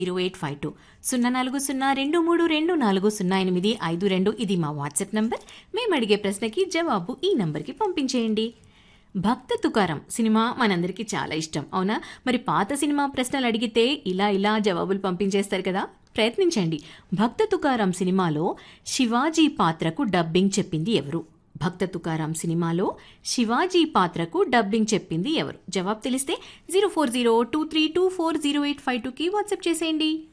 zero eight five two సున్నా నాలుగు సున్నా రెండు మూడు రెండు నాలుగు సున్నా ఎనిమిది ఐదు రెండు ఇది మా వాట్సాప్ నంబర్ మేము అడిగే ప్రశ్నకి జవాబు ఈ నంబర్కి పంపించేయండి భక్త తుకారం సినిమా మనందరికీ చాలా ఇష్టం అవునా మరి పాత సినిమా ప్రశ్నలు అడిగితే ఇలా ఇలా జవాబులు పంపించేస్తారు కదా ప్రయత్నించండి భక్త తుకారం సినిమాలో శివాజీ పాత్రకు డబ్బింగ్ చెప్పింది ఎవరు భక్త తుకారాం సినిమాలో శివాజీ పాత్రకు డబ్బింగ్ చెప్పింది ఎవరు జవాబు తెలిస్తే zero four zero two three two four zero eight five టూకి వాట్సాప్ చేసేయండి